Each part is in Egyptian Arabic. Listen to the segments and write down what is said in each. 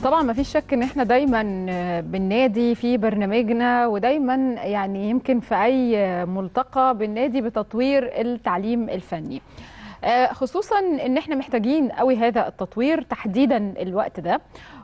طبعا ما فيش شك ان احنا دايما بننادي في برنامجنا ودايما يعني يمكن في اي ملتقى بننادي بتطوير التعليم الفني آه، خصوصا ان احنا محتاجين قوي هذا التطوير تحديدا الوقت ده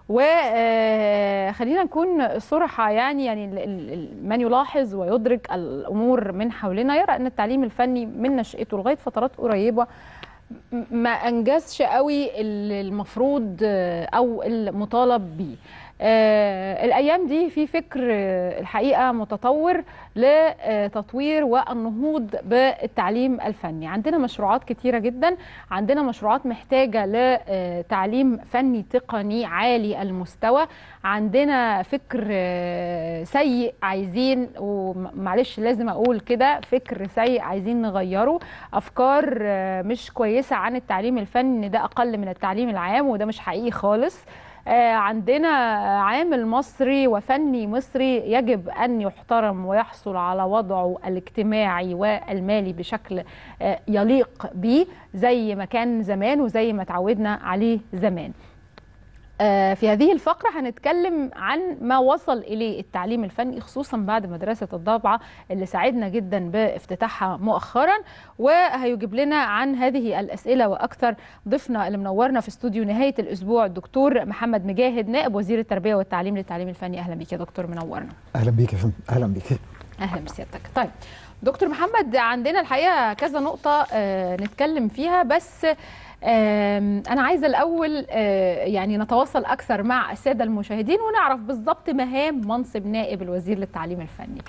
وخلينا نكون صرحة يعني يعني ال- ال- ال- من يلاحظ ويدرك الأمور من حولنا يرى أن التعليم الفني من نشأته لغاية فترات قريبة م- ما أنجزش قوي ال- المفروض آه، أو المطالب به آه، الأيام دي في فكر آه، الحقيقة متطور لتطوير والنهوض بالتعليم الفني عندنا مشروعات كتيرة جدا عندنا مشروعات محتاجة لتعليم فني تقني عالي المستوى عندنا فكر آه، سيء عايزين ومعلش لازم أقول كده فكر سيء عايزين نغيره أفكار آه، مش كويسة عن التعليم الفني إن ده أقل من التعليم العام وده مش حقيقي خالص آه، عندنا عامل مصري وفني مصري يجب أن يحترم ويحصل على وضعه الاجتماعي والمالي بشكل آه، يليق به زي ما كان زمان وزي ما تعودنا عليه زمان آه، في هذه الفقرة هنتكلم عن ما وصل إليه التعليم الفني خصوصا بعد مدرسة الضبعة اللي ساعدنا جدا بافتتاحها مؤخرا وهيجيب لنا عن هذه الأسئلة وأكثر ضيفنا اللي منورنا في استوديو نهاية الأسبوع الدكتور محمد مجاهد نائب وزير التربية والتعليم للتعليم الفني أهلا بك يا دكتور منورنا اهلا بيك يا فندم اهلا بيك اهلا بسيادتك طيب دكتور محمد عندنا الحقيقه كذا نقطه آه، نتكلم فيها بس آم، انا عايزه الاول آه، يعني نتواصل اكثر مع الساده المشاهدين ونعرف بالضبط مهام منصب نائب الوزير للتعليم الفني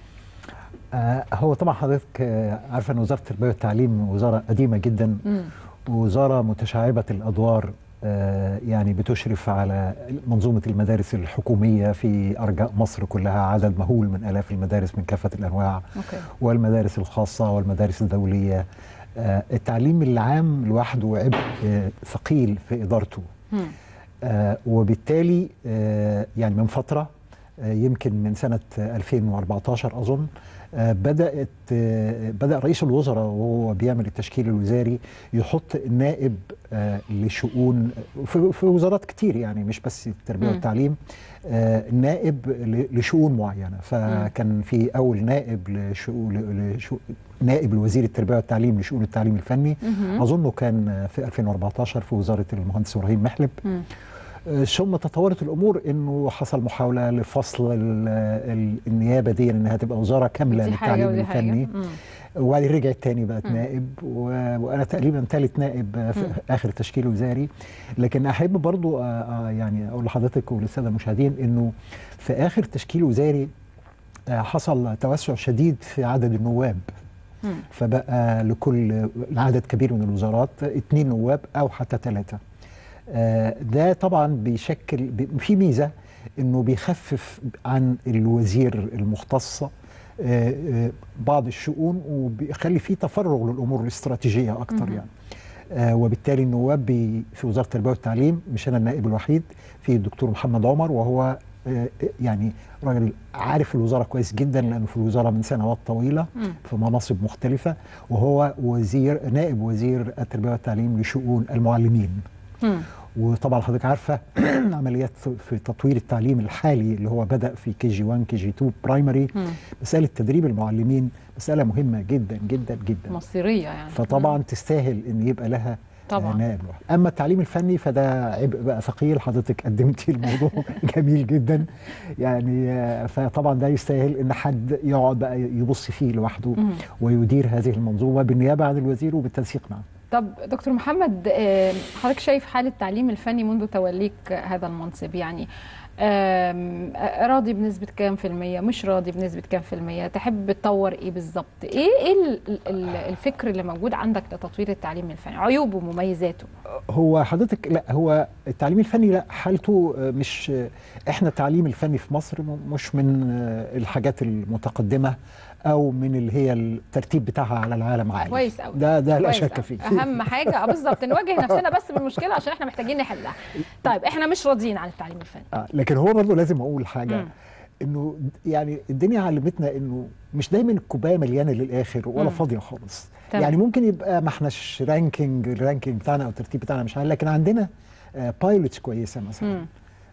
آه هو طبعا حضرتك آه عارفه ان وزاره التربيه والتعليم وزاره قديمه جدا مم. وزاره متشعبه الادوار آه يعني بتشرف على منظومه المدارس الحكوميه في ارجاء مصر كلها عدد مهول من الاف المدارس من كافه الانواع اوكي والمدارس الخاصه والمدارس الدوليه آه التعليم العام لوحده عبء آه ثقيل في ادارته مم. آه، وبالتالي آه، يعني من فترة آه، يمكن من سنة آه، 2014 أظن آه، بدأت آه، بدأ رئيس الوزراء وهو بيعمل التشكيل الوزاري يحط نائب آه، لشؤون في في وزارات كتير يعني مش بس التربية مم. والتعليم آه، نائب ل- لشؤون معينة فكان في أول نائب لشؤون لشؤ- نائب لوزير التربية والتعليم لشؤون التعليم الفني مهم. أظنه كان في 2014 في وزارة المهندس إبراهيم محلب مم. آه، ثم تطورت الامور انه حصل محاوله لفصل ال ال النيابه دي انها تبقى وزاره كامله دي حاجه للتعليم ودي حاجه الفني مم. وبعدين رجعت تاني بقت مم. نائب و- وانا تقريبا ثالث نائب آه، في مم. اخر تشكيل وزاري لكن احب برضو آه، آه، يعني اقول لحضرتك وللساده المشاهدين انه في اخر تشكيل وزاري آه، حصل توسع شديد في عدد النواب مم. فبقى لكل عدد كبير من الوزارات اثنين نواب او حتى ثلاثه آه، ده طبعا بيشكل بي- في ميزه انه بيخفف عن الوزير المختص آه، آه، بعض الشؤون وبيخلي فيه تفرغ للامور الاستراتيجيه اكتر مهم. يعني آه، وبالتالي النواب بي- في وزاره التربيه والتعليم مش انا النائب الوحيد في الدكتور محمد عمر وهو آه، يعني راجل عارف الوزاره كويس جدا لانه في الوزاره من سنوات طويله مم. في مناصب مختلفه وهو وزير نائب وزير التربيه والتعليم لشؤون المعلمين مم. وطبعا حضرتك عارفه عمليات في تطوير التعليم الحالي اللي هو بدا في كي جي 1 كي جي 2 برايمري مم. مساله تدريب المعلمين مساله مهمه جدا جدا جدا مصيريه يعني فطبعا تستاهل ان يبقى لها طبعا. آه، نائب لوحده. اما التعليم الفني فده عبء بقى ثقيل حضرتك قدمتي الموضوع جميل جدا يعني آه، فطبعا ده يستاهل ان حد يقعد بقى يبص فيه لوحده مم. ويدير هذه المنظومه بالنيابه عن الوزير وبالتنسيق معه طب دكتور محمد آه، حضرتك شايف حال التعليم الفني منذ توليك هذا المنصب يعني آم، آه، راضي بنسبة كام في المية مش راضي بنسبة كام في المية تحب تطور ايه بالظبط ايه ايه ال- ال- الفكر اللي موجود عندك لتطوير التعليم الفني عيوبه ومميزاته هو حضرتك لا هو التعليم الفني لا حالته آه، مش آه، احنا التعليم الفني في مصر م- مش من آه، الحاجات المتقدمه او من اللي هي الترتيب بتاعها على العالم عالي كويس أوي. ده ده لا كويس شك أوي. فيه اهم حاجة آه، بالظبط نواجه نفسنا بس بالمشكلة عشان احنا محتاجين نحلها طيب احنا مش راضيين عن التعليم الفني آه، لكن هو برضه لازم اقول حاجه مم. انه يعني الدنيا علمتنا انه مش دايما الكوبايه مليانه للاخر ولا مم. فاضيه خالص تمام. يعني ممكن يبقى ما احناش رانكينج الرانكينج بتاعنا او الترتيب بتاعنا مش عالي لكن عندنا بايلوتس كويسه مثلا مم.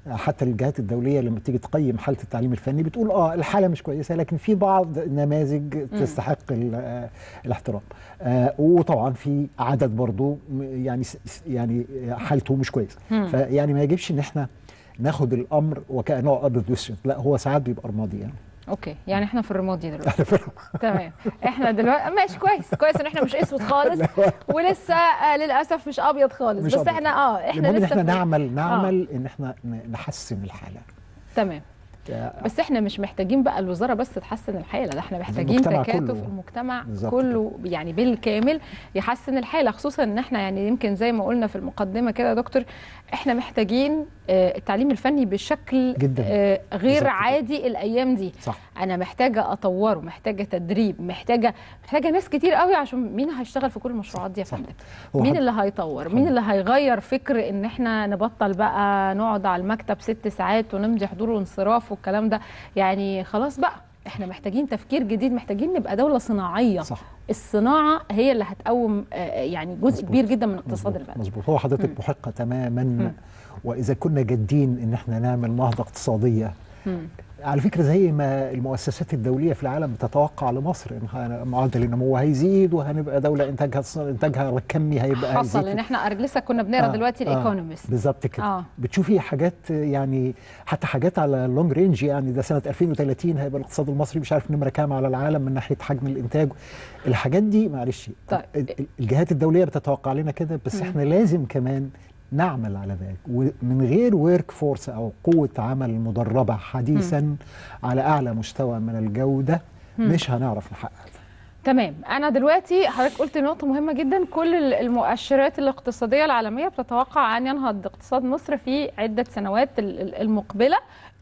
حتى الجهات الدوليه لما تيجي تقيم حاله التعليم الفني بتقول اه الحاله مش كويسه لكن في بعض النماذج تستحق ال- آه، الاحترام آه، وطبعا في عدد برضو م- يعني س- س- يعني حالته مش كويسه فيعني ما يجبش ان احنا ناخد الامر وكانه ابيض واسود لا هو ساعات بيبقى رمادي يعني اوكي يعني احنا في الرمادي دلوقتي تمام احنا دلوقتي ماشي كويس كويس ان احنا مش اسود خالص ولسه آه للاسف مش ابيض خالص مش بس أبيض. احنا اه احنا المهم ان لسه احنا في- نعمل نعمل ان احنا ن- نحسن الحاله تمام آه، بس احنا مش محتاجين بقى الوزاره بس تحسن الحاله ده احنا محتاجين المجتمع تكاتف كله. المجتمع بالظبط كله يعني بالكامل يحسن الحاله خصوصا ان احنا يعني يمكن زي ما قلنا في المقدمه كده يا دكتور احنا محتاجين آه، التعليم الفني بشكل جدا. آه، غير بالظبط كده. عادي الايام دي صح انا محتاجه اطوره محتاجه تدريب محتاجه محتاجه ناس كتير قوي عشان مين هيشتغل في كل المشروعات دي يا صح. فندم هو مين حد- اللي هيطور مين اللي هيغير فكر ان احنا نبطل بقى نقعد على المكتب ست ساعات ونمضي حضور وانصراف والكلام ده يعني خلاص بقى احنا محتاجين تفكير جديد محتاجين نبقى دولة صناعية صح الصناعة هي اللي هتقوم آه، يعني جزء مظبوط. كبير جدا من اقتصاد مظبوط البلد مظبوط هو حضرتك محقه تماما واذا كنا جادين ان احنا نعمل نهضه اقتصاديه مم. على فكره زي ما المؤسسات الدوليه في العالم بتتوقع لمصر ان ه- معدل النمو هيزيد وهنبقى دوله انتاجها انتاجها الكمي هيبقى حصل هيزيد ان احنا لسه كنا بنقرا آه، دلوقتي آه، الايكونومست بالظبط كده آه. بتشوفي حاجات يعني حتى حاجات على اللونج رينج يعني ده سنه 2030 هيبقى الاقتصاد المصري مش عارف نمره كام على العالم من ناحيه حجم الانتاج الحاجات دي معلش طيب. ال- الجهات الدوليه بتتوقع لنا كده بس احنا لازم كمان نعمل على ذلك ومن غير ورك فورس او قوه عمل مدربه حديثا على اعلى مستوى من الجوده مش هنعرف نحقق تمام انا دلوقتي حضرتك قلت نقطه مهمه جدا كل ال- المؤشرات الاقتصاديه العالميه بتتوقع ان ينهض اقتصاد مصر في عده سنوات ال- ال- المقبله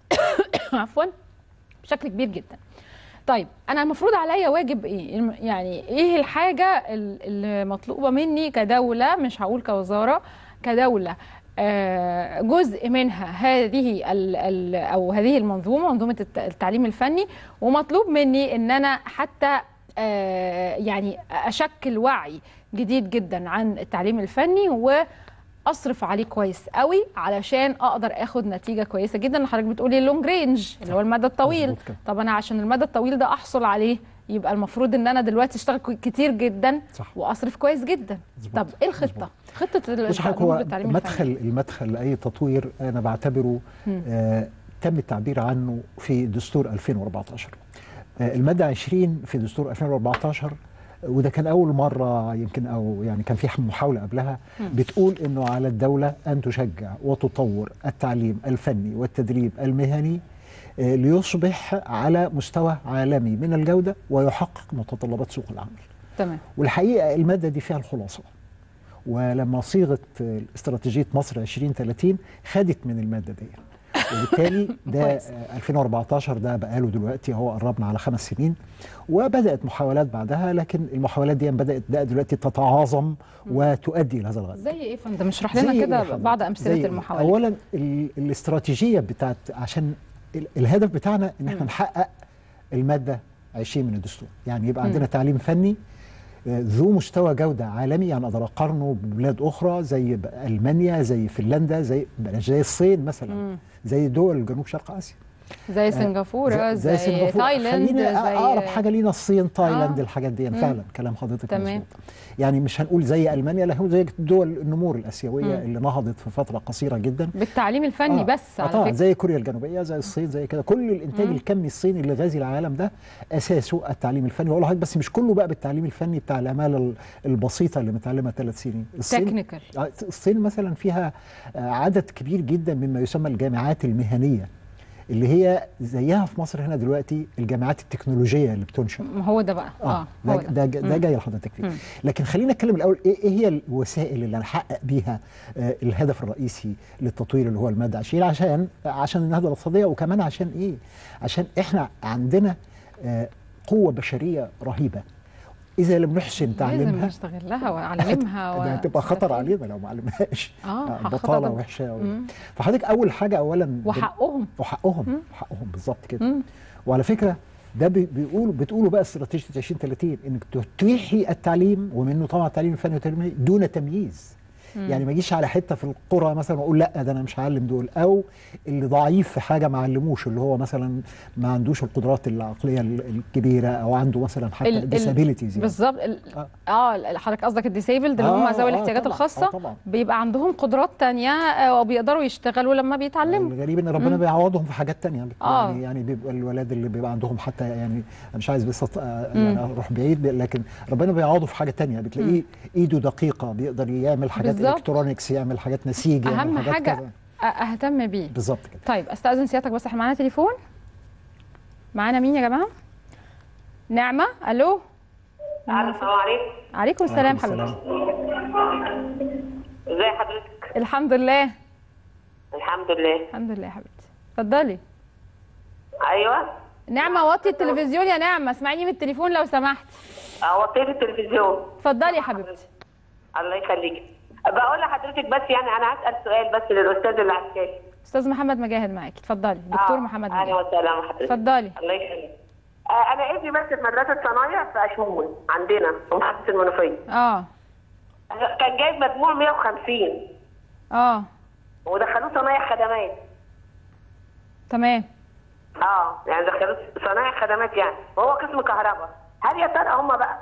عفوا بشكل كبير جدا طيب انا المفروض عليا واجب ايه الم- يعني ايه الحاجه ال- اللي مطلوبه مني كدوله مش هقول كوزاره كدوله آه، جزء منها هذه ال ال او هذه المنظومه منظومه الت- التعليم الفني ومطلوب مني ان انا حتى آه، يعني اشكل وعي جديد جدا عن التعليم الفني واصرف عليه كويس قوي علشان اقدر اخد نتيجه كويسه جدا حضرتك بتقولي اللونج رينج اللي هو المدى الطويل مظبوط كده. طب انا عشان المدى الطويل ده احصل عليه يبقى المفروض ان انا دلوقتي اشتغل كو- كتير جدا صح. واصرف كويس جدا مظبوط. طب ايه الخطه خطه ال- بص حضرتك نهوض هو التعليم مدخل الفني المدخل لاي تطوير انا بعتبره آه تم التعبير عنه في دستور 2014 آه الماده 20 في دستور 2014 وده كان اول مره يمكن او يعني كان في محاوله قبلها بتقول انه على الدوله ان تشجع وتطور التعليم الفني والتدريب المهني آه، ليصبح على مستوى عالمي من الجوده ويحقق متطلبات سوق العمل. تمام والحقيقه الماده دي فيها الخلاصه ولما صيغت استراتيجيه مصر 2030 خدت من الماده دي وبالتالي ده كويس. آه، 2014 ده بقاله دلوقتي هو قربنا على خمس سنين وبدات محاولات بعدها لكن المحاولات دي بدات ده دلوقتي تتعاظم وتؤدي الى هذا الغد زي ايه يا فندم اشرح لنا زي كده إيه يا بعض فندم؟ امثله زي إيه؟ المحاولات اولا ال- الاستراتيجيه بتاعت عشان ال- الهدف بتاعنا ان احنا نحقق الماده 20 من الدستور يعني يبقى عندنا تعليم فني آه، ذو مستوى جوده عالمي يعني اقدر اقارنه ببلاد اخرى زي ب- المانيا زي فنلندا زي بلاش زي الصين مثلا زي دول جنوب شرق اسيا زي سنغافوره زي, سنغافورة. تايلاند خلينا زي اقرب حاجه لينا الصين تايلاند آه. الحاجات دي مم. فعلا كلام حضرتك تمام. مظبوط يعني مش هنقول زي المانيا لكن زي دول النمور الاسيويه مم. اللي نهضت في فتره قصيره جدا بالتعليم الفني آه، بس آه على طبعا فكره زي كوريا الجنوبيه زي الصين زي كده كل الانتاج مم. الكمي الصيني اللي غازي العالم ده اساسه التعليم الفني واقول لحضرتك بس مش كله بقى بالتعليم الفني بتاع العماله ال- البسيطه اللي متعلمه ثلاث سنين الصين تكنيكال آه، الصين مثلا فيها آه، عدد كبير جدا مما يسمى الجامعات المهنيه اللي هي زيها في مصر هنا دلوقتي الجامعات التكنولوجيه اللي بتنشأ ما هو ده بقى اه ده هو ده, ده, ده جاي لحضرتك فيه مم. لكن خلينا نتكلم الاول ايه إيه هي الوسائل اللي هنحقق بيها آه الهدف الرئيسي للتطوير اللي هو الماده 20 عشان عشان النهضه الاقتصاديه وكمان عشان ايه عشان احنا عندنا آه قوه بشريه رهيبه اذا لم نحسن لازم تعليمها نستغلها ونعلمها ده هتبقى خطر ونستفيد. علينا لو ما علمناش اه خطر بطاله ده. وحشه و... مم. فحضرتك اول حاجه اولا بن- وحقهم وحقهم حقهم بالظبط كده مم. وعلى فكره ده بي- بيقولوا بتقولوا بقى استراتيجيه 2030 انك تتيحي التعليم ومنه طبعا التعليم الفني والتعليم دون تمييز يعني ما اجيش على حته في القرى مثلا واقول لا ده انا مش هعلم دول او اللي ضعيف في حاجه ما علموش اللي هو مثلا ما عندوش القدرات العقليه ال- الكبيره او عنده مثلا حتى ال- ال- ديسابيليتيز يعني. بالظبط ال- آه. اه حضرتك قصدك الديسيبلد اللي هم آه، ذوي آه، الاحتياجات طبعاً، الخاصه آه، طبعاً. بيبقى عندهم قدرات تانية آه، وبيقدروا يشتغلوا لما بيتعلموا الغريب ان ربنا بيعوضهم في حاجات تانية آه. يعني يعني بيبقى الولاد اللي بيبقى عندهم حتى يعني أنا مش عايز بس أط- يعني اروح بعيد لكن ربنا بيعوضه في حاجه تانية بتلاقيه ايده دقيقه بيقدر يعمل حاجات بالظبط. الكترونكس يعمل حاجات نسيج يعمل اهم حاجات حاجه كذا. أ- اهتم بيه بالظبط كده طيب استاذن سيادتك بس احنا معانا تليفون معانا مين يا جماعه نعمه الو السلام عليكم عليكم السلام عليكم حبيبتي ازي حضرتك الحمد لله الحمد لله الحمد لله يا حبيبتي اتفضلي ايوه نعمه وطي التلفزيون يا نعمه اسمعيني من التليفون لو سمحت وطيت التلفزيون اتفضلي يا حبيبتي الله يخليك بقول لحضرتك بس يعني انا هسال سؤال بس للاستاذ اللي عسكري استاذ محمد مجاهد معاكي اتفضلي دكتور محمد اهلا مجاهد وسهلا حضرتك اتفضلي الله يخليك آه انا ابني بس في مدرسه صنايع في اشمون عندنا في محافظه المنوفيه اه كان جايب مجموع 150 اه ودخلوه صنايع خدمات تمام اه يعني دخلوه صنايع خدمات يعني وهو قسم كهرباء هل يا ترى هم بقى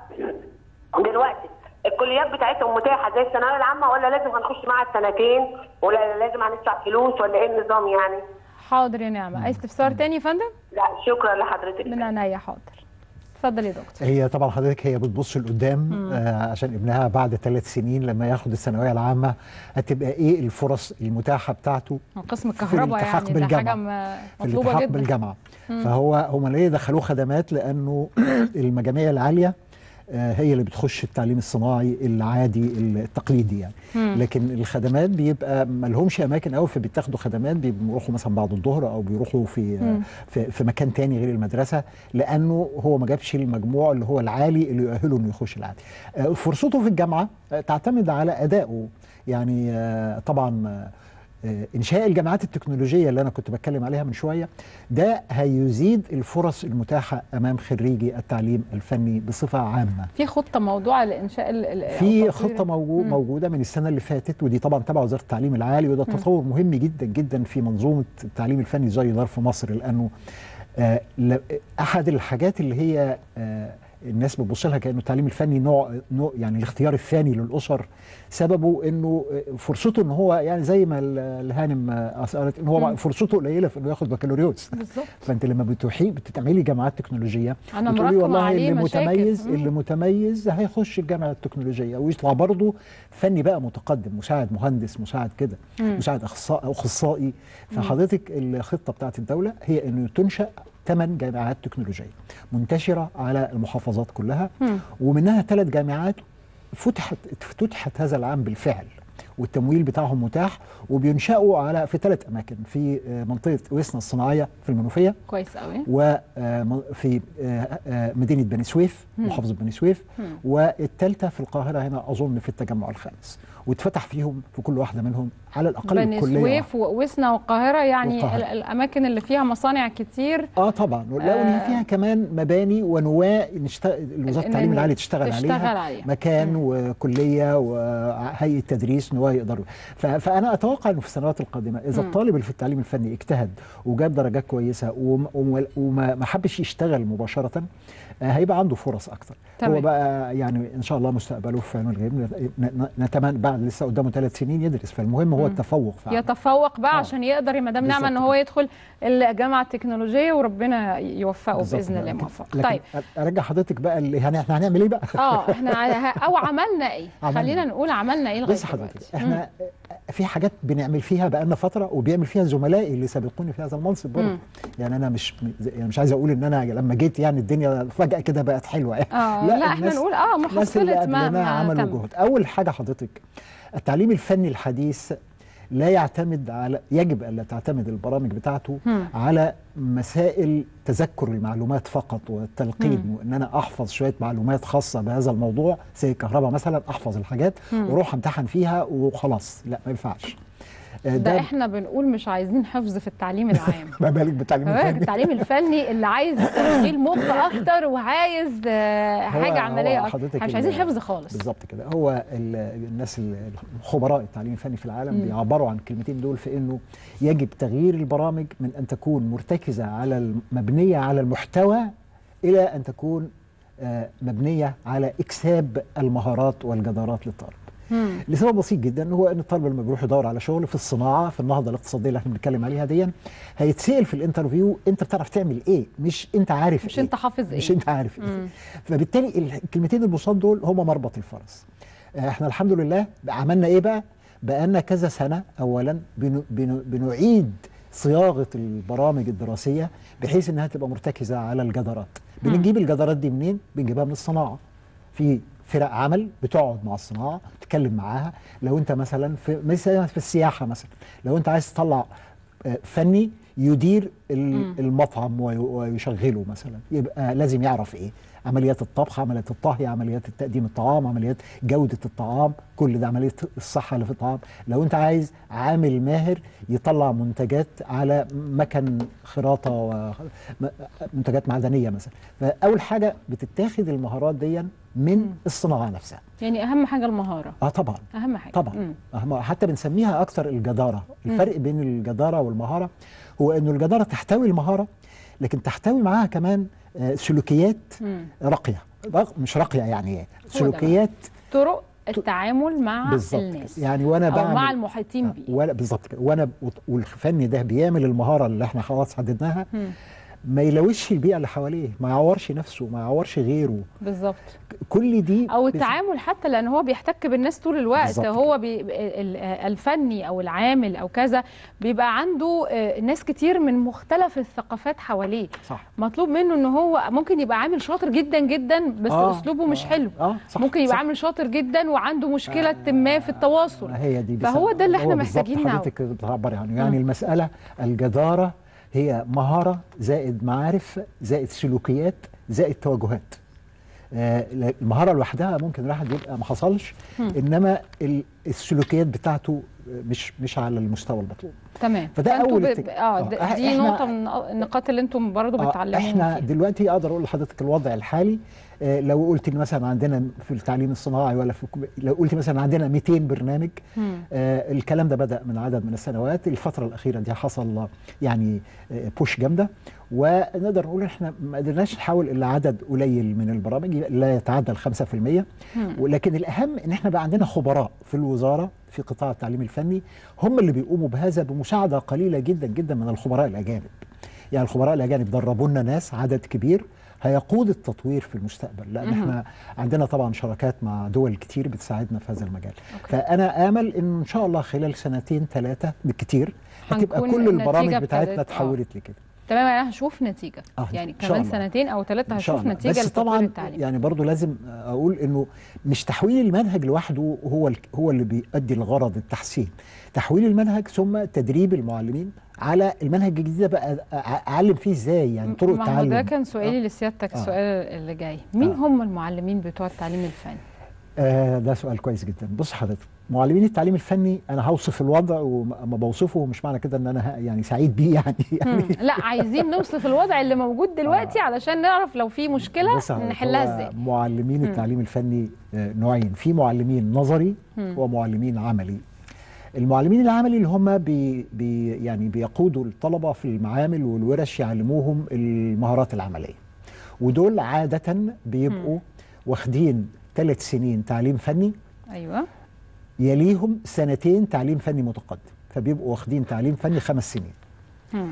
دلوقتي الكليات بتاعتهم متاحه زي الثانويه العامه ولا لازم هنخش معاها السنتين ولا لازم هندفع فلوس ولا ايه النظام يعني؟ حاضر يا نعمه عايز استفسار تاني يا فندم لا شكرا لحضرتك من عينيا حاضر اتفضلي يا دكتور هي طبعا حضرتك هي بتبص لقدام آه عشان ابنها بعد ثلاث سنين لما ياخد الثانويه العامه هتبقى ايه الفرص المتاحه بتاعته قسم الكهرباء الالتحاق يعني ده بالجامعة. حاجه م- في مطلوبه الالتحاق جدا بالجامعه فهو هم ليه دخلوه خدمات لانه المجاميع العاليه آه، هي اللي بتخش التعليم الصناعي العادي التقليدي يعني لكن الخدمات بيبقى ما لهمش اماكن قوي فبيتاخدوا خدمات بيروحوا مثلا بعد الظهر او بيروحوا في آه، في, في مكان تاني غير المدرسه لانه هو ما جابش المجموع اللي هو العالي اللي يؤهله انه يخش العادي آه، فرصته في الجامعه آه، تعتمد على ادائه يعني آه، طبعا آه، آه، انشاء الجامعات التكنولوجيه اللي انا كنت بتكلم عليها من شويه ده هيزيد الفرص المتاحه امام خريجي التعليم الفني بصفه عامه في خطه موضوعه لانشاء ال- ال- أو في تطوير- خطه موجو موجوده من السنه اللي فاتت ودي طبعا تبع وزاره التعليم العالي وده تطور مهم جدا جدا في منظومه التعليم الفني زي دار في مصر لانه آه ل- احد الحاجات اللي هي آه الناس بتبص لها كانه التعليم الفني نوع, نوع يعني الاختيار الثاني للاسر سببه انه آه، فرصته ان هو يعني زي ما ال- الهانم آه، قالت ان هو فرصته قليله في انه ياخد بكالوريوس بالظبط فانت لما بتوحي بتعملي جامعات تكنولوجيه أنا بتقولي مراكمة والله عليه اللي مشاكل. متميز مم. اللي متميز هيخش الجامعه التكنولوجيه ويطلع برضه فني بقى متقدم مساعد مهندس مساعد كده مساعد اخصائي اخصائي فحضرتك الخطه بتاعت الدوله هي انه تنشا ثمان جامعات تكنولوجيه منتشره على المحافظات كلها ومنها ثلاث جامعات فتحت افتتحت هذا العام بالفعل والتمويل بتاعهم متاح وبينشأوا على في ثلاث اماكن في آه، منطقه وسنا الصناعيه في المنوفيه كويس قوي وفي مدينة بني سويف محافظة بني سويف والثالثة في القاهرة هنا أظن في التجمع الخامس واتفتح فيهم في كل واحدة منهم على الأقل بني كلية سويف ووسنا والقاهره يعني والقاهرة. ال- الاماكن اللي فيها مصانع كتير اه طبعا لو ان فيها كمان مباني ونواة نشتغل وزاره إن- التعليم إن العالي تشتغل, تشتغل عليها, عليها. مكان وكليه وهيئه تدريس نواه يقدروا ف- فانا اتوقع انه في السنوات القادمه اذا الطالب اللي في التعليم الفني اجتهد وجاب درجات كويسه وم- وم- وما ما حبش يشتغل مباشره آه، هيبقى عنده فرص اكتر تمام. هو بقى يعني ان شاء الله مستقبله في علم الغيب ن- ن- نتمنى بعد لسه قدامه ثلاث سنين يدرس فالمهم هو التفوق فعلا يتفوق بقى آه. عشان يقدر يا مدام نعمه ان بالظبط هو يدخل الجامعه التكنولوجيه وربنا يوفقه بالظبط باذن الله لكن- موفق لكن طيب ارجع حضرتك بقى اللي هن- احنا هنعمل ايه بقى اه احنا ع- او عملنا ايه عملنا. خلينا نقول عملنا ايه لغايه بص حضرتك دلوقتي احنا في حاجات بنعمل فيها بقالنا فتره وبيعمل فيها زملائي اللي سبقوني في هذا المنصب برضه يعني انا مش يعني مش عايز اقول ان انا لما جيت يعني الدنيا فجاه كده بقت حلوه يعني اه لا, احنا الناس- نقول اه الناس اللي محصله ما, قبلنا ما عملوا تم جهد اول حاجه حضرتك التعليم الفني الحديث لا يعتمد على يجب الا تعتمد البرامج بتاعته على مسائل تذكر المعلومات فقط والتلقين وان انا احفظ شويه معلومات خاصه بهذا الموضوع زي الكهرباء مثلا احفظ الحاجات واروح امتحن فيها وخلاص لا ما ينفعش آه، ده احنا بنقول مش عايزين حفظ في التعليم العام ما بالك بالتعليم ما بالك الفني التعليم الفني اللي عايز تشغيل مخ اكتر وعايز آه، هو- حاجه هو عمليه اكتر حضرتك احنا مش ال- عايزين حفظ خالص بالظبط كده هو ال- الناس ال- الخبراء التعليم الفني في العالم مم. بيعبروا عن الكلمتين دول في انه يجب تغيير البرامج من ان تكون مرتكزه على الم- مبنيه على المحتوى الى ان تكون آه، مبنيه على اكساب المهارات والجدارات للطالب. مم. لسبب بسيط جدا هو ان الطالب لما بيروح يدور على شغل في الصناعه في النهضه الاقتصاديه اللي احنا بنتكلم عليها دي هيتسال في الانترفيو انت بتعرف تعمل ايه مش انت عارف مش إيه. انت حافظ ايه مش انت عارف ايه مم. فبالتالي ال- الكلمتين البساط دول هم مربط الفرس آه، احنا الحمد لله عملنا ايه بقى بقالنا كذا سنه اولا بنو بنو بنعيد صياغه البرامج الدراسيه بحيث انها تبقى مرتكزه على الجدارات بنجيب الجدارات دي منين بنجيبها من الصناعه في فرق عمل بتقعد مع الصناعه تتكلم معاها لو انت مثلا في مثلا في السياحه مثلا لو انت عايز تطلع آه، فني يدير ال- المطعم وي- ويشغله مثلا يبقى لازم يعرف ايه عمليات الطبخ عمليات الطهي عمليات تقديم الطعام عمليات جودة الطعام كل ده عملية الصحة اللي في الطعام لو انت عايز عامل ماهر يطلع منتجات على مكن خراطة ومنتجات معدنية مثلا فأول حاجة بتتاخد المهارات دي من الصناعة نفسها يعني اهم حاجه المهاره اه طبعا اهم حاجه طبعا مم. أهم- حتى بنسميها اكتر الجداره الفرق بين الجداره والمهاره هو انه الجداره تحتوي المهاره لكن تحتوي معاها كمان آه، سلوكيات مم. راقيه رق- مش راقيه يعني ايه بقى. سلوكيات طرق التعامل مع بالظبط الناس كده. يعني وانا او بعمل مع المحيطين بيه وانا بالظبط كده وانا والفني ده بيعمل المهاره اللي احنا خلاص حددناها مم. ما يلوثش البيئه اللي حواليه ما يعورش نفسه ما يعورش غيره بالظبط كل دي او بت- التعامل حتى لان هو بيحتك بالناس طول الوقت بالظبط هو بي ال- الفني او العامل او كذا بيبقى عنده آه، ناس كتير من مختلف الثقافات حواليه صح مطلوب منه ان هو ممكن يبقى عامل شاطر جدا جدا بس آه، اسلوبه مش آه، حلو اه صح ممكن يبقى صح. عامل شاطر جدا وعنده مشكله ما في التواصل هي دي فهو بسبب- ده اللي هو احنا بالظبط محتاجين نعرف. حضرتك بتعبري عنه يعني المسألة الجدارة هي مهارة زائد معارف زائد سلوكيات زائد توجهات آه، المهارة لوحدها ممكن الواحد يبقى ما حصلش انما ال- السلوكيات بتاعته مش مش على المستوى المطلوب تمام فده فأنتوا أول ب- اتجاه. اه آه، د- إح- دي إحنا- نقطه من النقاط اللي انتم برضو آه، بتعلموهم احنا فيها. دلوقتي اقدر اقول لحضرتك الوضع الحالي آه، لو قلت لي مثلا عندنا في التعليم الصناعي ولا في لو قلت مثلا عندنا 200 برنامج مم. آه الكلام ده بدا من عدد من السنوات الفتره الاخيره دي حصل يعني آه بوش جامده ونقدر نقول احنا ما قدرناش نحاول الا عدد قليل من البرامج لا يتعدى ال 5% ولكن الاهم ان احنا بقى عندنا خبراء في الوزاره في قطاع التعليم الفني هم اللي بيقوموا بهذا بمساعده قليله جدا جدا من الخبراء الاجانب يعني الخبراء الاجانب دربوا لنا ناس عدد كبير هيقود التطوير في المستقبل لان احنا عندنا طبعا شراكات مع دول كتير بتساعدنا في هذا المجال أوكي. فانا امل ان ان شاء الله خلال سنتين ثلاثه بالكتير هتبقى هنكون كل النتيجة البرامج بتاعتنا ابتدت- آه. اتحولت لكده تمام انا هشوف نتيجه آه، يعني إن شاء كمان الله. سنتين او ثلاثه إن شاء هشوف الله. نتيجه بس لتطوير طبعا التعليم يعني برضو لازم اقول انه مش تحويل المنهج لوحده هو ال- هو اللي بيؤدي الغرض التحسين تحويل المنهج ثم تدريب المعلمين على المنهج الجديد ده بقى أ- اعلم فيه ازاي يعني طرق ما هو التعلم ده كان سؤالي لسيادتك آه. السؤال اللي جاي مين آه. هم المعلمين بتوع التعليم الفني آه ده سؤال كويس جدا بص حضرتك معلمين التعليم الفني انا هوصف الوضع وما بوصفه مش معنى كده ان انا ه- يعني سعيد بيه يعني, يعني مم. لا عايزين نوصف الوضع اللي موجود دلوقتي علشان نعرف لو في مشكله بص حضرتك، نحلها هو ازاي معلمين التعليم الفني آه، نوعين في معلمين نظري ومعلمين عملي المعلمين العملي اللي هم بي بي يعني بيقودوا الطلبه في المعامل والورش يعلموهم المهارات العمليه ودول عاده بيبقوا واخدين ثلاث سنين تعليم فني ايوه يليهم سنتين تعليم فني متقدم فبيبقوا واخدين تعليم فني خمس سنين مم.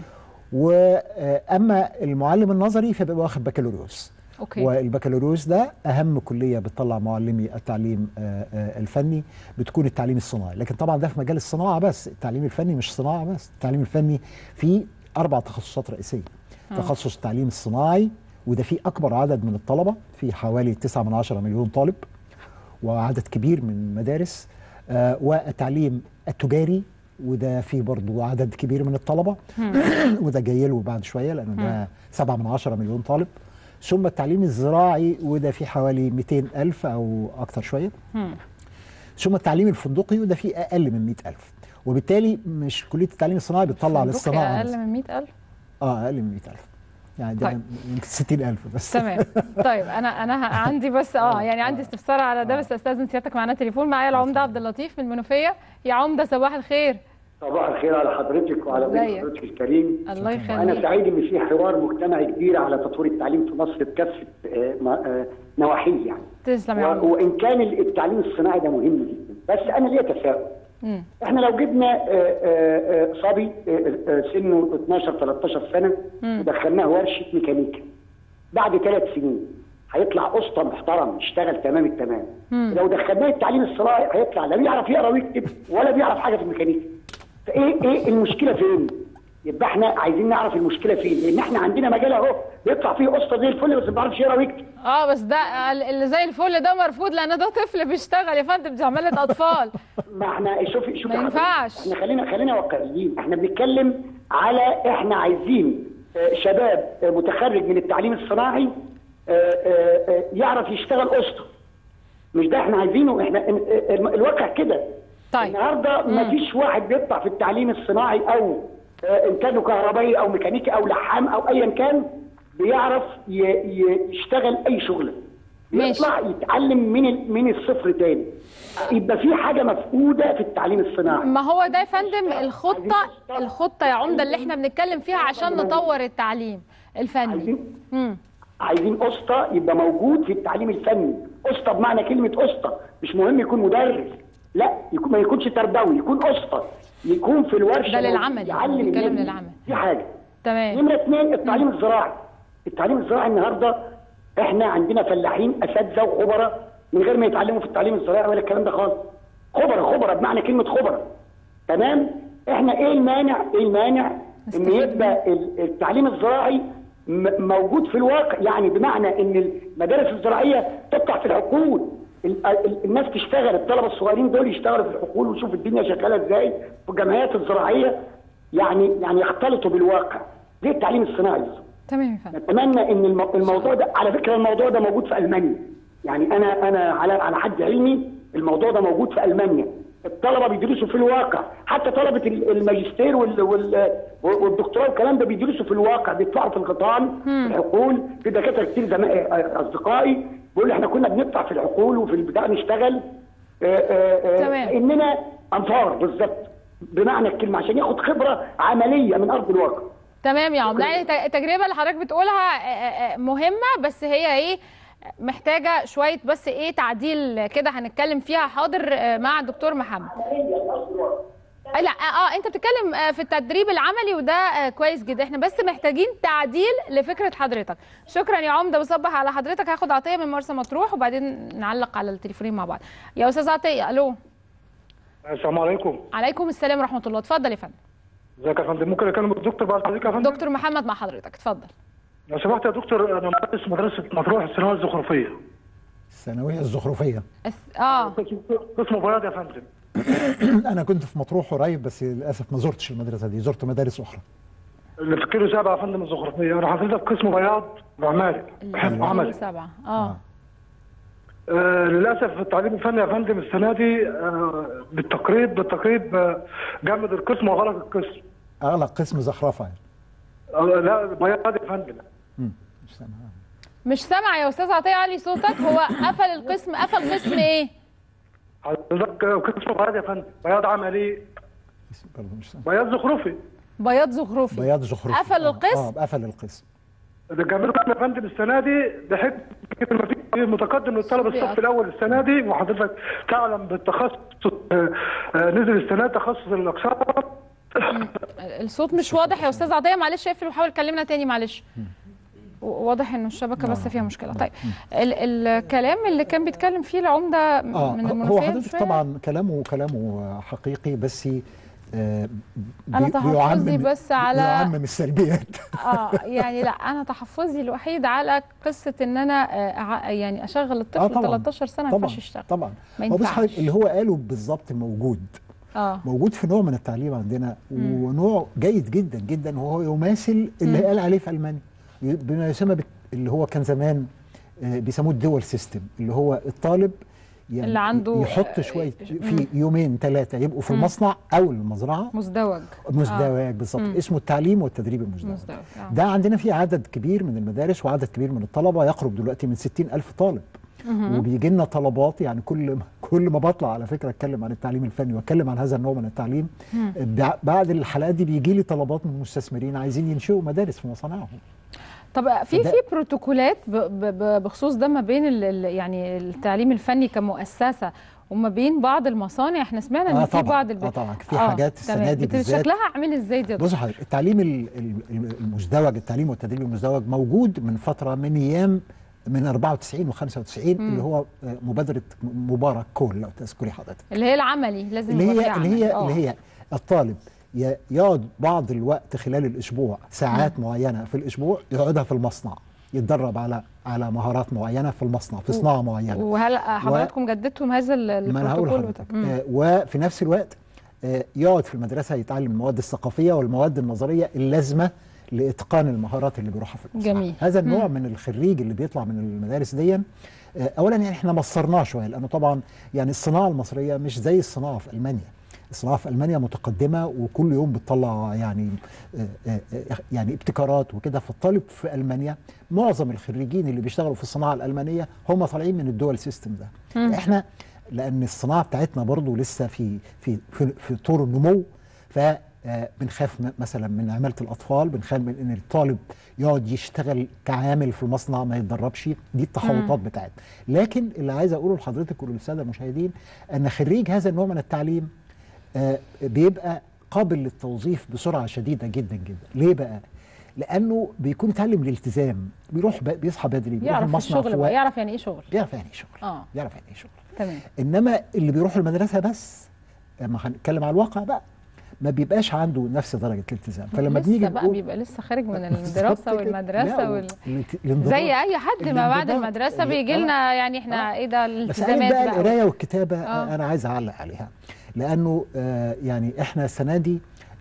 واما المعلم النظري فبيبقى واخد بكالوريوس اوكي والبكالوريوس ده اهم كليه بتطلع معلمي التعليم آه، آه، الفني بتكون التعليم الصناعي لكن طبعا ده في مجال الصناعه بس التعليم الفني مش صناعه بس التعليم الفني فيه اربع تخصصات رئيسيه آه. تخصص التعليم الصناعي وده فيه اكبر عدد من الطلبه في حوالي 9 من 10 مليون طالب وعدد كبير من المدارس آه، والتعليم التجاري وده فيه برضو عدد كبير من الطلبه وده جاي له بعد شويه لانه ده 7 من 10 مليون طالب ثم التعليم الزراعي وده فيه حوالي 200 ألف أو أكتر شوية مم. ثم التعليم الفندقي وده فيه أقل من 100 ألف وبالتالي مش كليه التعليم الصناعي بتطلع صندوق للصناعه اقل بس. من 100000 اه اقل من 100000 يعني ده طيب. يمكن 60000 بس تمام طيب انا انا ه- عندي بس اه يعني عندي استفسار على ده بس استاذن سيادتك معانا تليفون معايا العمده عبد اللطيف من المنوفيه يا عمده صباح الخير صباح الخير على حضرتك وعلى ضيف ازيك؟ حضرتك الكريم الله انا يخليك سعيد ان في حوار مجتمعي كبير على تطوير التعليم في مصر بكافه آه، ما- آه، نواحيه يعني تسلم يا و- عمده وان كان التعليم الصناعي ده مهم جدا بس انا ليا تساؤل مم. احنا لو جبنا آه، آه، آه، صبي آه، آه، سنه 12 13 سنه ودخلناه ورشه ميكانيكا بعد ثلاث سنين هيطلع اسطى محترم يشتغل تمام التمام لو دخلناه التعليم الصناعي هيطلع لا بيعرف يقرا ويكتب ولا بيعرف حاجه في الميكانيكا فايه ايه المشكله فين؟ يبقى احنا عايزين نعرف المشكله فين لان احنا عندنا مجال اهو بيطلع فيه اسطى زي الفل بس ما بيعرفش يقرا ويكتب اه بس ده ال- اللي زي الفل ده مرفوض لان ده طفل بيشتغل يا فندم دي عماله اطفال ما احنا شوفي شوفي ما حضرتك، ينفعش. احنا خلينا خلينا واقعيين احنا بنتكلم على احنا عايزين آه، شباب آه، متخرج من التعليم الصناعي آه، آه، آه، يعرف يشتغل اسطى مش ده احنا عايزينه احنا آه، آه، الواقع كده طيب النهارده ما فيش واحد بيطلع في التعليم الصناعي او آه، ان كان كهربائي او ميكانيكي او لحام او ايا كان بيعرف ي- ي- يشتغل اي شغله ماشي. يطلع يتعلم من ال- من الصفر تاني يبقى في حاجه مفقوده في التعليم الصناعي ما هو ده يا فندم الخطه الخطه يا عمده اللي احنا بنتكلم فيها عشان نطور التعليم الفني عايزين مم. عايزين اسطى يبقى موجود في التعليم الفني اسطى بمعنى كلمه اسطى مش مهم يكون مدرس لا يكون ما يكونش تربوي يكون اسطى يكون في الورشه ده للعمل، يعلم بنتكلم الناس. للعمل. دي حاجه تمام نمرة اثنين التعليم الزراعي التعليم الزراعي النهارده احنا عندنا فلاحين اساتذه وخبراء من غير ما يتعلموا في التعليم الزراعي ولا الكلام ده خالص خبراء خبراء بمعنى كلمه خبراء تمام احنا ايه المانع ايه المانع ان نستفيد يبقى ال- التعليم الزراعي م- موجود في الواقع يعني بمعنى ان المدارس الزراعيه تطلع في الحقول ال- ال- الناس تشتغل الطلبه الصغيرين دول يشتغلوا في الحقول ويشوفوا الدنيا شغاله ازاي في الجمعيات الزراعيه يعني يعني يختلطوا بالواقع زي التعليم الصناعي تمام يا فندم نتمنى ان المو- الموضوع ده على فكره الموضوع ده موجود في المانيا يعني انا انا على على حد علمي الموضوع ده موجود في المانيا الطلبه بيدرسوا في الواقع حتى طلبه ال- الماجستير وال وال والدكتوراه والكلام ده بيدرسوا في الواقع بيطلعوا في الغيطان في الحقول في دكاتره كتير زمان اصدقائي بيقول لي احنا كنا بنطلع في الحقول وفي البتاع نشتغل آه، آه، آه، تمام. اننا انفار بالظبط بمعنى الكلمه عشان ياخد خبره عمليه من ارض الواقع تمام يا عمده يعني الت- التجربه اللي حضرتك بتقولها آه، آه، مهمه بس هي ايه محتاجه شويه بس ايه تعديل كده هنتكلم فيها حاضر آه، مع الدكتور محمد آه، لا اه انت بتتكلم آه، في التدريب العملي وده آه، كويس جدا احنا بس محتاجين تعديل لفكره حضرتك شكرا يا عمده بصبح على حضرتك هاخد عطيه من مرسى مطروح وبعدين نعلق على التليفونين مع بعض يا استاذ عطيه الو السلام عليكم عليكم السلام ورحمه الله اتفضل يا فندم ازيك يا فندم ممكن اكلم الدكتور بعد حضرتك يا فندم دكتور محمد مع حضرتك اتفضل لو سمحت يا دكتور انا مدرس مدرسه مطروح الثانويه الزخرفيه الثانويه الزخرفيه أس- اه قسم قسم بياض يا فندم انا كنت في مطروح قريب بس للاسف ما زرتش المدرسه دي زرت مدارس اخرى اللي في كيلو سبعه يا فندم الزخرفيه انا حضرتك قسم بياض وعمالي بحب عملي سبعة اه آه للاسف التعليم الفني يا فندم السنه دي آه بالتقريب بالتقريب آه جمد القسم وغلق القسم اغلق قسم زخرفه يعني آه لا بياض يا فندم مم. مش سامع. مش سامع يا استاذ عطيه علي صوتك هو قفل القسم قفل قسم ايه حضرتك آه، قسم بياض يا فندم بياض عملي قسم برضه مش سامع. بياض زخرفي بياض زخرفي بياض زخرفي قفل آه، القسم؟ اه قفل القسم ده جميل يا فندم السنه دي بحيث ما في متقدم للطلب الصف الاول السنه دي وحضرتك تعلم بالتخصص آه، آه، نزل السنه دي تخصص الاقسام الصوت مش واضح يا استاذ عطيه معلش اقفل وحاول كلمنا تاني معلش و- واضح انه الشبكه بس فيها مشكله طيب ال الكلام اللي كان بيتكلم فيه العمده اه من هو المنوفيه حضرتك شوية. طبعا كلامه كلامه حقيقي بس آه أنا بي- تحفظي بيعمم- بس على- بيعمم السلبيات اه يعني لا انا تحفظي الوحيد على قصه ان انا آه ع- يعني اشغل الطفل آه طبعا 13 سنه ما طبعا ينفعش يشتغل طبعا ما هو بس ينفعش. حضرتك اللي هو قاله بالظبط موجود اه موجود في نوع من التعليم عندنا ونوع جيد جدا جدا وهو يماثل اللي قال عليه في المانيا بما يسمى بت- اللي هو كان زمان آه، بيسموه الدول سيستم اللي هو الطالب يعني اللي عنده يحط آه، شويه مم. في يومين ثلاثه يبقوا في المصنع او المزرعه مزدوج مزدوج بالظبط اسمه التعليم والتدريب المزدوج مزدوج آه. ده عندنا فيه عدد كبير من المدارس وعدد كبير من الطلبه يقرب دلوقتي من 60 ألف طالب وبيجي لنا طلبات يعني كل كل ما بطلع على فكره اتكلم عن التعليم الفني واتكلم عن هذا النوع من التعليم بع- بعد الحلقات دي بيجي لي طلبات من مستثمرين عايزين ينشئوا مدارس في مصانعهم طب في فده- في بروتوكولات ب- ب- ب- بخصوص ده ما بين ال- ال- يعني التعليم الفني كمؤسسه وما بين بعض المصانع احنا سمعنا ان آه في طبعاً، بعض آه طبعاً، في حاجات السنة تمام. دي بت- بالذات. شكلها عامل ازاي دي يا بص حضرتك التعليم ال- ال- المزدوج التعليم والتدريب المزدوج موجود من فتره من ايام من 94 و95 اللي هو آه، مبادره مبارك كول لو تذكري حضرتك اللي هي العملي لازم اللي يبقى هي فيه اللي عمل. هي آه. اللي هي الطالب ي- يقعد بعض الوقت خلال الاسبوع ساعات معينه في الاسبوع يقعدها في المصنع يتدرب على على مهارات معينه في المصنع في صناعه معينه وهل حضراتكم جددتم هذا ال- ما انا هقول البروتوكول لحضرتك مم. آه وفي نفس الوقت آه يقعد في المدرسه يتعلم المواد الثقافيه والمواد النظريه اللازمه لاتقان المهارات اللي بيروحها في المصنع جميل. هذا النوع من الخريج اللي بيطلع من المدارس دي آه اولا يعني احنا مصرناه شويه لانه طبعا يعني الصناعه المصريه مش زي الصناعه في المانيا الصناعه في المانيا متقدمه وكل يوم بتطلع يعني آه، آه، آه، يعني ابتكارات وكده فالطالب في المانيا معظم الخريجين اللي بيشتغلوا في الصناعه الالمانيه هم طالعين من الدول سيستم ده احنا لان الصناعه بتاعتنا برضو لسه في في في, في طور النمو ف آه، بنخاف م- مثلا من عماله الاطفال بنخاف من ان الطالب يقعد يشتغل كعامل في المصنع ما يتدربش دي التخوطات بتاعتنا لكن اللي عايز اقوله لحضرتك وللساده المشاهدين ان خريج هذا النوع من التعليم آه، بيبقى قابل للتوظيف بسرعه شديده جدا جدا ليه بقى لانه بيكون اتعلم الالتزام بيروح ب- بيصحى بدري بيروح يعرف المصنع الشغل في بقى وقت يعرف يعني ايه شغل يعرف يعني ايه شغل اه يعرف يعني ايه شغل تمام انما اللي بيروح المدرسه بس لما هنتكلم على الواقع بقى ما بيبقاش عنده نفس درجه الالتزام فلما لسه بنيجي بقى نقول بيبقى لسه خارج من بالظبط الدراسه كده. والمدرسه لا، وال... والانت- الانضباط. زي اي حد ما بعد الانضباط. المدرسه اللي- بيجي آه. لنا يعني احنا ايه ده بس عارف الالتزامات بقى بقى القرايه والكتابه آه. آه. انا عايز اعلق عليها لانه آه يعني احنا السنه دي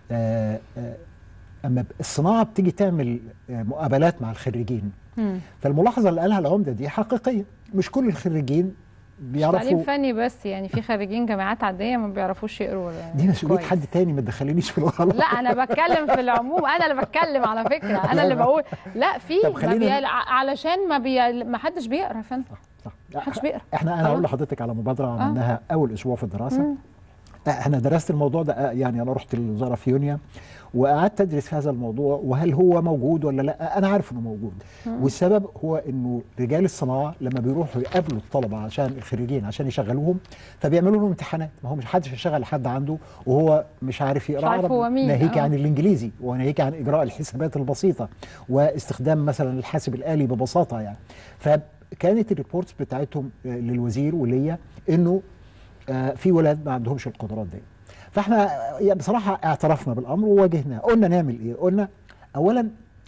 آه آه اما ب- الصناعه بتيجي تعمل آه مقابلات مع الخريجين مم. فالملاحظه اللي قالها العمده دي حقيقيه مش كل الخريجين تعليم بيعرفوا فني بس يعني في خريجين جامعات عاديه ما بيعرفوش يقروا ولا- دي مسؤوليه كويس. حد تاني ما تدخلينيش في الغلط لا انا بتكلم في العموم انا اللي بتكلم على فكره انا اللي بقول لا في طب ما خلينا- بي... علشان ما بي... ما حدش بيقرا يا فندم صح ما حدش بيقرا احنا انا آه. هقول لحضرتك على مبادره عملناها اول اسبوع في الدراسه احنا درست الموضوع ده آه، يعني انا رحت الوزاره في يونيو وقعدت ادرس في هذا الموضوع وهل هو موجود ولا لا انا عارف انه موجود والسبب هو انه رجال الصناعه لما بيروحوا يقابلوا الطلبه عشان الخريجين عشان يشغلوهم فبيعملوا لهم امتحانات ما هو مش حدش هيشغل حد عنده وهو مش عارف يقرا مش عارف عربي. هو مين، ناهيك آه. عن الانجليزي وناهيك عن اجراء الحسابات البسيطه واستخدام مثلا الحاسب الالي ببساطه يعني فكانت الريبورتس بتاعتهم آه، للوزير وليا انه آه، في ولاد ما عندهمش القدرات دي فاحنا آه، يعني بصراحه اعترفنا بالامر وواجهناه قلنا نعمل ايه قلنا اولا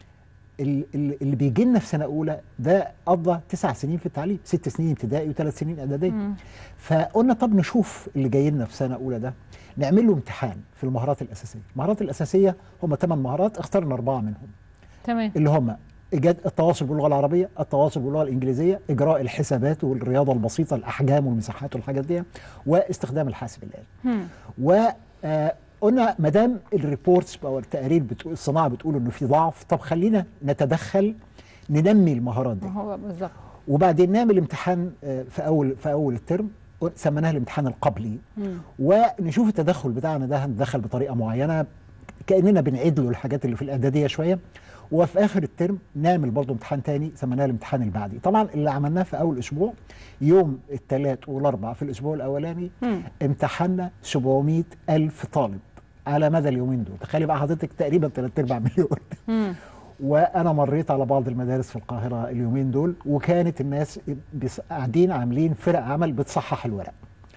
ال- ال- اللي بيجي لنا في سنه اولى ده قضى تسع سنين في التعليم ست سنين ابتدائي وثلاث سنين اعداديه فقلنا طب نشوف اللي جاي لنا في سنه اولى ده نعمل له امتحان في المهارات الاساسيه المهارات الاساسيه هم ثمان مهارات اخترنا اربعه منهم تمام اللي هم إيجاد التواصل باللغه العربيه، التواصل باللغه الانجليزيه، اجراء الحسابات والرياضه البسيطه الاحجام والمساحات والحاجات دي واستخدام الحاسب الالي. مم. و آه، قلنا ما دام الريبورتس او التقارير بتقول الصناعه بتقول انه في ضعف طب خلينا نتدخل ننمي المهارات دي ما هو بالظبط وبعدين نعمل امتحان آه، في اول في اول الترم سميناه الامتحان القبلي مم. ونشوف التدخل بتاعنا ده هنتدخل بطريقه معينه كاننا بنعيد له الحاجات اللي في الاعداديه شويه وفي اخر الترم نعمل برضه امتحان تاني سميناه الامتحان البعدي طبعا اللي عملناه في اول اسبوع يوم الثلاث والاربع في الاسبوع الاولاني مم. امتحنا 700 الف طالب على مدى اليومين دول تخيلي بقى حضرتك تقريبا 3 ارباع مليون مم. وانا مريت على بعض المدارس في القاهره اليومين دول وكانت الناس بيس- قاعدين عاملين فرق عمل بتصحح الورق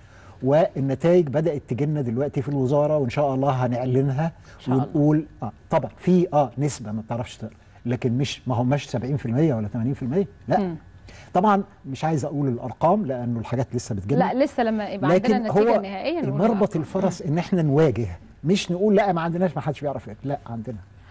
والنتائج بدات تجينا دلوقتي في الوزاره وان شاء الله هنعلنها شاء الله. ونقول اه طبعا في اه نسبه ما بتعرفش تقرا لكن مش ما هماش 70% ولا 80% لا مم. طبعا مش عايز اقول الارقام لانه الحاجات لسه بتجينا لا لسه لما يبقى عندنا لكن النتيجه هو النهائيه نقول المربط بقى. الفرس ان احنا نواجه مش نقول لا ما عندناش ما حدش بيعرف يقرا لا عندنا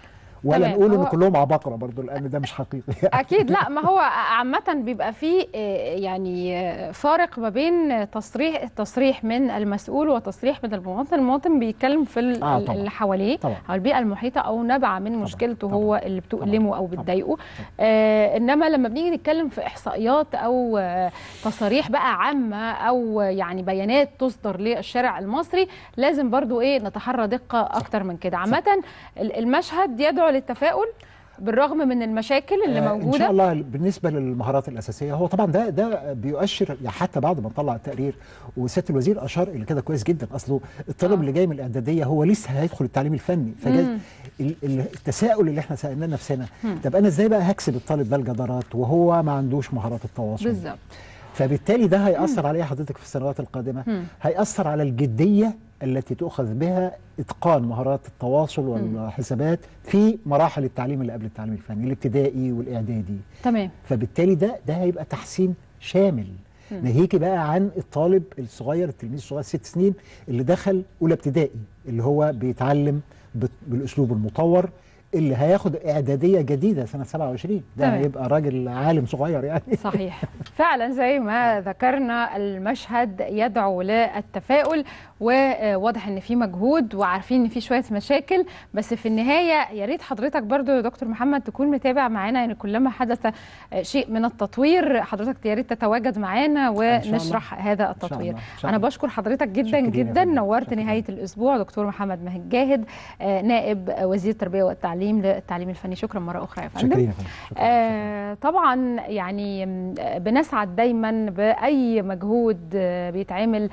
ولا تمام. نقول ان هو- كلهم عباقره برضو لان ده مش حقيقي اكيد لا ما هو عامه بيبقى فيه آه، يعني آه، فارق ما بين تصريح تصريح من المسؤول وتصريح من المواطن المواطن بيتكلم في ال- آه، طبعاً. اللي حواليه طبعاً. او البيئه المحيطه او نبع من مشكلته طبعاً. هو اللي بتؤلمه او طبعاً. بتضايقه آه انما لما بنيجي نتكلم في احصائيات او آه تصاريح بقى عامه او يعني بيانات تصدر للشارع المصري لازم برضو ايه نتحرى دقه اكتر من كده عامه ال- المشهد يدعو للتفاؤل بالرغم من المشاكل اللي آه، موجوده ان شاء الله بالنسبه للمهارات الاساسيه هو طبعا ده ده بيؤشر يعني حتى بعد ما نطلع التقرير وسياده الوزير اشار الى كده كويس جدا اصله الطالب آه. اللي جاي من الاعداديه هو لسه هيدخل التعليم الفني فجاي مم. ال- ال- التساؤل اللي احنا سالناه نفسنا طب انا ازاي بقى هكسب الطالب ده الجدارات وهو ما عندوش مهارات التواصل بالظبط فبالتالي ده هيأثر عليه حضرتك في السنوات القادمة مم. هيأثر على الجدية التي تؤخذ بها إتقان مهارات التواصل والحسابات في مراحل التعليم اللي قبل التعليم الفني الابتدائي والإعدادي تمام فبالتالي ده ده هيبقى تحسين شامل ناهيكي بقى عن الطالب الصغير التلميذ الصغير ست سنين اللي دخل اولى ابتدائي اللي هو بيتعلم بت- بالاسلوب المطور اللي هياخد اعداديه جديده سنه 27 ده تمام. هيبقى راجل عالم صغير يعني صحيح فعلا زي ما ذكرنا المشهد يدعو للتفاؤل وواضح ان في مجهود وعارفين ان في شويه مشاكل بس في النهايه يا ريت حضرتك برضو يا دكتور محمد تكون متابع معانا يعني كلما حدث شيء من التطوير حضرتك يا ريت تتواجد معانا شاء الله. ونشرح هذا شاء التطوير الله. إن شاء انا الله. بشكر حضرتك جدا شكرين يا جدا فندم. نورت شكرين. نهايه الاسبوع دكتور محمد مهج جاهد آه، نائب وزير التربيه والتعليم للتعليم الفني شكرا مره اخرى يا فندم شكرا يا فندم شكراً. آه طبعا يعني م، آه، بنسعد دايما باي مجهود آه، بيتعمل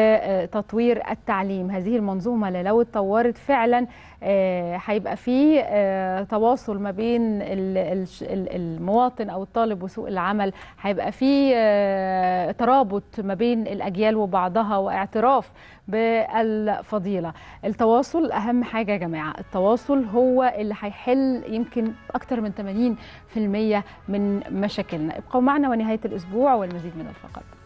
لتطوير التعليم هذه المنظومه اللي لو اتطورت فعلا آه، هيبقى في آه، تواصل ما بين ال- الش- ال- المواطن او الطالب وسوق العمل هيبقى في آه، ترابط ما بين الاجيال وبعضها واعتراف بالفضيله التواصل اهم حاجه يا جماعه التواصل هو اللي هيحل يمكن اكتر من 80% من مشاكلنا ابقوا معنا ونهايه الاسبوع والمزيد من الفقرات